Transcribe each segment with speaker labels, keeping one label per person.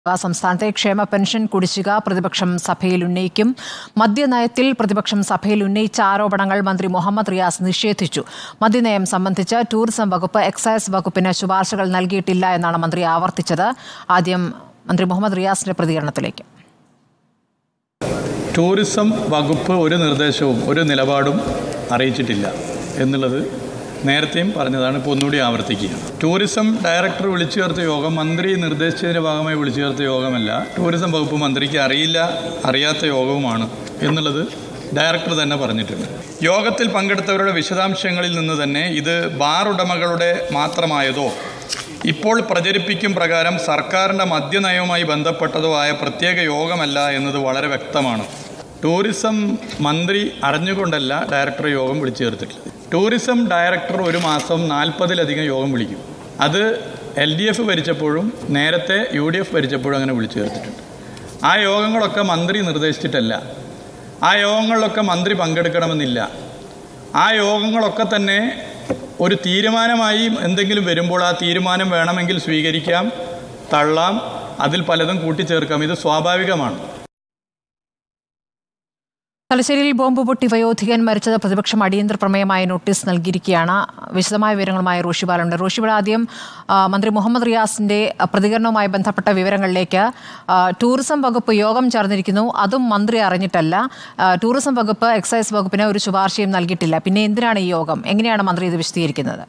Speaker 1: സംസ്ഥാനത്തെ ക്ഷേമ പെൻഷൻ കുടിശ്ശിക പ്രതിപക്ഷം സഭയിൽ ഉന്നയിക്കും മദ്യനയത്തിൽ പ്രതിപക്ഷം സഭയിൽ ഉന്നയിച്ച ആരോപണങ്ങൾ മന്ത്രി മുഹമ്മദ് റിയാസ് നിഷേധിച്ചു മദ്യനയം സംബന്ധിച്ച് ടൂറിസം വകുപ്പ് എക്സൈസ് വകുപ്പിന് ശുപാർശകൾ നൽകിയിട്ടില്ല എന്നാണ് മന്ത്രി ആവർത്തിച്ചത് ആദ്യം മന്ത്രി മുഹമ്മദ് റിയാസിന്റെ പ്രതികരണത്തിലേക്ക്
Speaker 2: ടൂറിസം വകുപ്പ് ഒരു നിർദ്ദേശവും ഒരു നിലപാടും അറിയിച്ചിട്ടില്ല എന്നുള്ളത് നേരത്തെയും പറഞ്ഞതാണ് ഇപ്പോൾ ഒന്നുകൂടി ആവർത്തിക്കുക ടൂറിസം ഡയറക്ടർ വിളിച്ചു ചേർത്ത യോഗം മന്ത്രി നിർദ്ദേശിച്ചതിൻ്റെ ഭാഗമായി വിളിച്ചു ചേർത്ത യോഗമല്ല ടൂറിസം വകുപ്പ് മന്ത്രിക്ക് അറിയില്ല അറിയാത്ത യോഗവുമാണ് എന്നുള്ളത് ഡയറക്ടർ തന്നെ പറഞ്ഞിട്ടുണ്ട് യോഗത്തിൽ പങ്കെടുത്തവരുടെ വിശദാംശങ്ങളിൽ നിന്ന് തന്നെ ഇത് ബാർ ഉടമകളുടെ മാത്രമായതോ ഇപ്പോൾ പ്രചരിപ്പിക്കും പ്രകാരം സർക്കാരിൻ്റെ മദ്യനയവുമായി ബന്ധപ്പെട്ടതോ ആയ പ്രത്യേക യോഗമല്ല എന്നത് വളരെ വ്യക്തമാണ് ടൂറിസം മന്ത്രി അറിഞ്ഞുകൊണ്ടല്ല ഡയറക്ടർ യോഗം വിളിച്ചു ചേർത്തിട്ടുള്ളത് ടൂറിസം ഡയറക്ടർ ഒരു മാസം നാൽപ്പതിലധികം യോഗം വിളിക്കും അത് എൽ ഡി എഫ് ഭരിച്ചപ്പോഴും നേരത്തെ യു ഡി എഫ് ഭരിച്ചപ്പോഴും അങ്ങനെ വിളിച്ചു ചേർത്തിട്ടുണ്ട് ആ യോഗങ്ങളൊക്കെ മന്ത്രി നിർദ്ദേശിച്ചിട്ടല്ല ആ യോഗങ്ങളിലൊക്കെ മന്ത്രി പങ്കെടുക്കണമെന്നില്ല ആ യോഗങ്ങളൊക്കെ തന്നെ ഒരു തീരുമാനമായി എന്തെങ്കിലും വരുമ്പോൾ ആ തീരുമാനം വേണമെങ്കിൽ സ്വീകരിക്കാം തള്ളാം അതിൽ പലതും കൂട്ടിച്ചേർക്കാം ഇത് സ്വാഭാവികമാണ്
Speaker 1: തലശ്ശേരിയിൽ ബോംബ് പൊട്ടി വയോധികൻ മരിച്ചത് പ്രതിപക്ഷം അടിയന്തര പ്രമേയമായ നോട്ടീസ് നൽകിയിരിക്കുകയാണ് വിശദമായ വിവരങ്ങളുമായി റോഷിബാലുണ്ട് റോഷിബാൽ ആദ്യം ആ, മന്ത്രി മുഹമ്മദ് റിയാസിന്റെ ആ, പ്രതികരണവുമായി ബന്ധപ്പെട്ട വിവരങ്ങളിലേക്ക് ആ, ടൂറിസം വകുപ്പ് യോഗം ചേർന്നിരിക്കുന്നു അതും മന്ത്രി അറിഞ്ഞിട്ടല്ല ആ, ടൂറിസം വകുപ്പ് എക്സൈസ് വകുപ്പിന് ഒരു ശുപാർശയും നൽകിയിട്ടില്ല പിന്നെ എന്തിനാണ് ഈ യോഗം എങ്ങനെയാണ് മന്ത്രി ഇത് വിശദീകരിക്കുന്നത്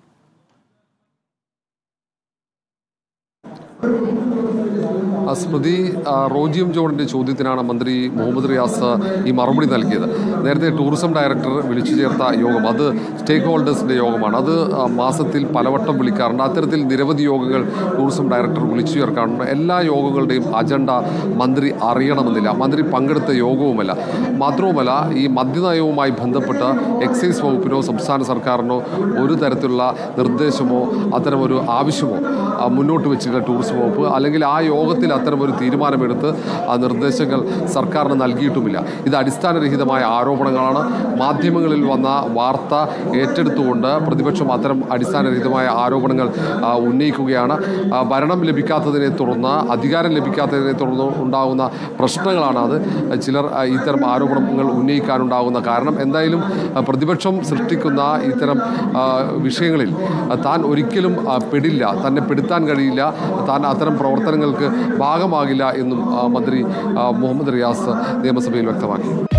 Speaker 3: ആ, സ്മൃതി ആ, റോജി എം ജോണിന്റെ ചോദ്യത്തിനാണ് മന്ത്രി മുഹമ്മദ് റിയാസ് ഈ മറുപടി നൽകിയത് നേരത്തെ ടൂറിസം ഡയറക്ടർ വിളിച്ചു ചേർത്ത യോഗം അത് സ്റ്റേക്ക് ഹോൾഡേഴ്സിന്റെ യോഗമാണ് അത് ആ, മാസത്തിൽ പലവട്ടം വിളിക്കാറുണ്ട് അത്തരത്തിൽ നിരവധി യോഗങ്ങൾ ടൂറിസം ഡയറക്ടർ വിളിച്ചു ചേർക്കാറുണ്ട് എല്ലാ യോഗങ്ങളുടെയും അജണ്ട മന്ത്രി അറിയണമെന്നില്ല മന്ത്രി പങ്കെടുത്ത യോഗവുമല്ല മാത്രവുമല്ല ഈ മദ്യനയവുമായി ബന്ധപ്പെട്ട് എക്സൈസ് വകുപ്പിനോ സംസ്ഥാന സർക്കാരിനോ ഒരു തരത്തിലുള്ള നിർദ്ദേശമോ അത്തരമൊരു ആവശ്യമോ ആ, മുന്നോട്ട് വെച്ചില്ല ടൂറിസം വകുപ്പ് അല്ലെങ്കിൽ ആ യോഗത്തിൽ അത്തരമൊരു തീരുമാനമെടുത്ത് ആ നിർദ്ദേശങ്ങൾ സർക്കാരിന് നൽകിയിട്ടുമില്ല ഇത് അടിസ്ഥാനരഹിതമായ ആരോപണങ്ങളാണ് മാധ്യമങ്ങളിൽ വന്ന വാർത്ത ഏറ്റെടുത്തുകൊണ്ട് പ്രതിപക്ഷം അത്തരം അടിസ്ഥാനരഹിതമായ ആരോപണങ്ങൾ ആ, ഉന്നയിക്കുകയാണ് ആ, ഭരണം ലഭിക്കാത്തതിനെ തുടർന്ന് അധികാരം ലഭിക്കാത്തതിനെ തുടർന്ന് ഉണ്ടാകുന്ന പ്രശ്നങ്ങളാണ് അത് ചിലർ ആ, ഇത്തരം ആരോപണങ്ങൾ ഉന്നയിക്കാനുണ്ടാകുന്ന കാരണം എന്തായാലും ആ, പ്രതിപക്ഷം സൃഷ്ടിക്കുന്ന ഇത്തരം ആ, വിഷയങ്ങളിൽ ആ, താൻ ഒരിക്കലും ആ, പെടില്ല തന്നെ പെടുത്താൻ കഴിയില്ല താൻ അത്തരം പ്രവർത്തനങ്ങൾക്ക് ഭാഗമാകില്ല എന്നും ആ, മന്ത്രി ആ, മുഹമ്മദ് റിയാസ് നിയമസഭയിൽ വ്യക്തമാക്കി